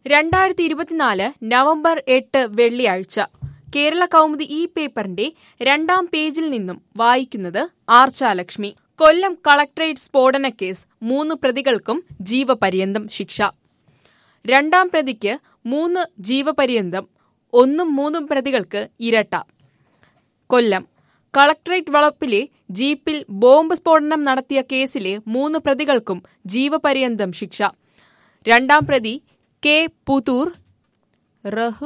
രണ്ടായിരത്തി ഇരുപത്തിനാല് നവംബർ എട്ട് വെള്ളിയാഴ്ച കേരള കൗമുദി ഈ പേപ്പറിന്റെ രണ്ടാം പേജിൽ നിന്നും വായിക്കുന്നത് ആർച്ചാലക്ഷ്മി കൊല്ലം കളക്ടറേറ്റ് സ്ഫോടന കേസ് മൂന്ന് പ്രതികൾക്കും ജീവപര്യന്തം ശിക്ഷ രണ്ടാം പ്രതിക്ക് മൂന്ന് ജീവപര്യന്തം ഒന്നും മൂന്നും പ്രതികൾക്ക് ഇരട്ട കൊല്ലം കളക്ടറേറ്റ് വളപ്പിലെ ജീപ്പിൽ ബോംബ് സ്ഫോടനം നടത്തിയ കേസിലെ മൂന്ന് പ്രതികൾക്കും ജീവപര്യന്തം ശിക്ഷ രണ്ടാം പ്രതി കെ പുതൂർ റഹു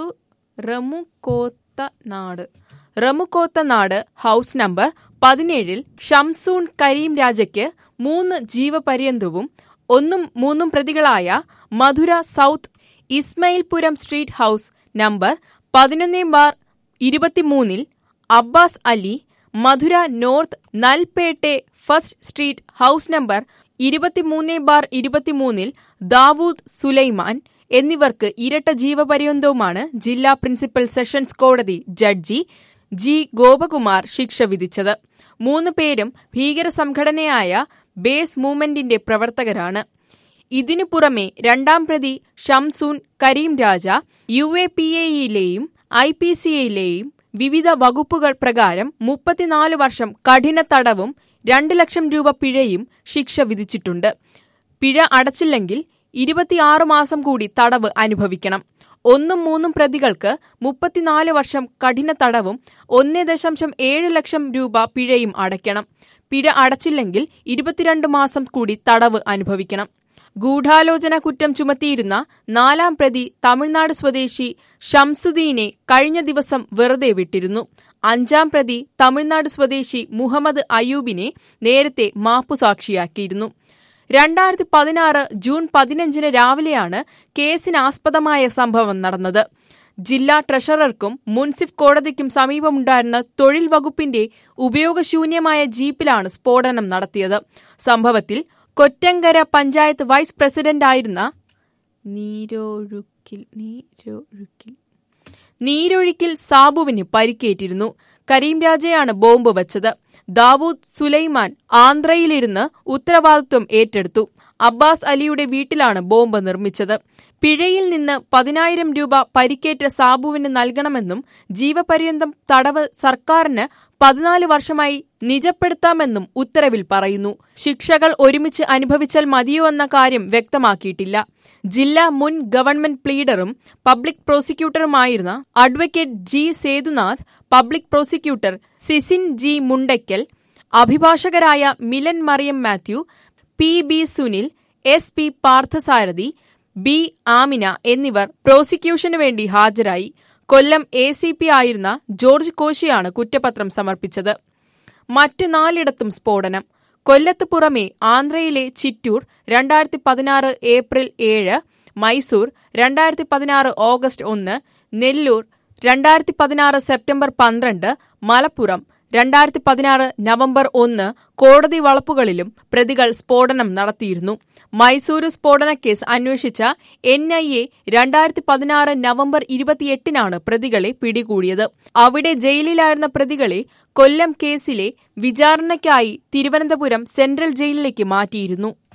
റമുക്കോത്തനാട് റമുക്കോത്തനാട് ഹൌസ് നമ്പർ പതിനേഴിൽ ഷംസൂൺ കരീം രാജയ്ക്ക് മൂന്ന് ജീവപര്യന്തവും ഒന്നും മൂന്നും പ്രതികളായ Madurai south Ismailpuram street house number പതിനൊന്ന് ബാർ ഇരുപത്തിമൂന്നിൽ Abbas Ali Madurai north Nalpettai first street house number ഇരുപത്തിമൂന്ന് ബാർ ഇരുപത്തിമൂന്നിൽ ദാവൂദ് സുലൈമാൻ എന്നിവർക്ക് ഇരട്ട ജീവപര്യന്തവുമാണ് ജില്ലാ പ്രിൻസിപ്പൽ സെഷൻസ് കോടതി ജഡ്ജി ജി ഗോപകുമാർ ശിക്ഷ വിധിച്ചത് മൂന്ന് പേരും ഭീകര സംഘടനയായ ബേസ് മൂവ്മെന്റിന്റെ പ്രവർത്തകരാണ് ഇതിനു പുറമെ രണ്ടാം പ്രതി Shamsun Karim Raja U A P എയിലെയും ഐ പി സി എയിലെയും വിവിധ വകുപ്പുകൾ പ്രകാരം മുപ്പത്തിനാല് വർഷം കഠിന തടവും രണ്ട് ലക്ഷം രൂപ പിഴയും ശിക്ഷ വിധിച്ചിട്ടുണ്ട് പിഴ അടച്ചില്ലെങ്കിൽ ഇരുപത്തിയാറ് മാസം കൂടി തടവ് അനുഭവിക്കണം ഒന്നും മൂന്നും പ്രതികൾക്ക് മുപ്പത്തിനാല് വർഷം കഠിന തടവും ഒന്നേ ദശാംശം ഏഴ് ലക്ഷം രൂപ പിഴയും അടയ്ക്കണം പിഴ അടച്ചില്ലെങ്കിൽ ഇരുപത്തിരണ്ട് മാസം കൂടി തടവ് അനുഭവിക്കണം ഗൂഢാലോചന കുറ്റം ചുമത്തിയിരുന്ന നാലാം പ്രതി തമിഴ്നാട് സ്വദേശി ഷംസുദ്ദീനെ കഴിഞ്ഞ ദിവസം വെറുതെ വിട്ടിരുന്നു അഞ്ചാം പ്രതി തമിഴ്നാട് സ്വദേശി മുഹമ്മദ് അയൂബിനെ നേരത്തെ മാപ്പുസാക്ഷിയാക്കിയിരുന്നു രണ്ടായിരത്തി പതിനാറ് ജൂൺ പതിനഞ്ചിന് രാവിലെയാണ് കേസിനാസ്പദമായ സംഭവം നടന്നത് ജില്ലാ ട്രഷറർക്കും മുൻസിഫ് കോടതിക്കും സമീപമുണ്ടായിരുന്ന തൊഴിൽ വകുപ്പിന്റെ ഉപയോഗശൂന്യമായ ജീപ്പിലാണ് സ്ഫോടനം നടത്തിയത് സംഭവത്തിൽ കൊറ്റങ്കര പഞ്ചായത്ത് വൈസ് പ്രസിഡന്റായിരുന്ന നീരൊഴുക്കിൽ നീരൊഴുക്കിൽ നീരൊഴുക്കിൽ സാബുവിന് പരിക്കേറ്റിരുന്നു കരീം രാജയാണ് ബോംബ് വച്ചത് ദാവൂദ് സുലൈമാൻ ആന്ധ്രയിലിരുന്ന് ഉത്തരവാദിത്വം ഏറ്റെടുത്തു അബ്ബാസ് അലിയുടെ വീട്ടിലാണ് ബോംബ് നിർമ്മിച്ചത് പിഴയിൽ നിന്ന് പതിനായിരം രൂപ പരിക്കേറ്റ സാബുവിന് നൽകണമെന്നും ജീവപര്യന്തം തടവ് സർക്കാരിന് പതിനാല് വർഷമായി നിജപ്പെടുത്താമെന്നും ഉത്തരവിൽ പറയുന്നു ശിക്ഷകൾ ഒരുമിച്ച് അനുഭവിച്ചാൽ മതിയോ എന്ന കാര്യം വ്യക്തമാക്കിയിട്ടില്ല ജില്ലാ മുൻ ഗവൺമെന്റ് പ്ലീഡറും പബ്ലിക് പ്രോസിക്യൂട്ടറുമായിരുന്ന advocate G Sethunath public prosecutor Sisin G Mundakkal അഭിഭാഷകരായ Milan Mariyam Mathew P B Sunil S P Parthasarathy B Amina എന്നിവർ പ്രോസിക്യൂഷനു വേണ്ടി ഹാജരായി കൊല്ലം എ സി പി ആയിരുന്ന ജോർജ് കോശിയാണ് കുറ്റപത്രം സമർപ്പിച്ചത് മറ്റ് നാലിടത്തും സ്ഫോടനം കൊല്ലത്ത് പുറമെ ആന്ധ്രയിലെ ചിറ്റൂർ രണ്ടായിരത്തി പതിനാറ് ഏപ്രിൽ ഏഴ് മൈസൂർ രണ്ടായിരത്തി പതിനാറ് ഓഗസ്റ്റ് ഒന്ന് നെല്ലൂർ രണ്ടായിരത്തി പതിനാറ് സെപ്റ്റംബർ പന്ത്രണ്ട് മലപ്പുറം രണ്ടായിരത്തി പതിനാറ് നവംബർ ഒന്ന് കോടതി വളപ്പുകളിലും പ്രതികൾ സ്ഫോടനം നടത്തിയിരുന്നു മൈസൂരു സ്ഫോടന കേസ് അന്വേഷിച്ച എൻ ഐ എ രണ്ടായിരത്തി പതിനാറ് നവംബർ ഇരുപത്തിയെട്ടിനാണ് പ്രതികളെ പിടികൂടിയത് അവിടെ ജയിലിലായിരുന്ന പ്രതികളെ കൊല്ലം കേസിലെ വിചാരണയ്ക്കായി തിരുവനന്തപുരം സെൻട്രൽ ജയിലിലേക്ക് മാറ്റിയിരുന്നു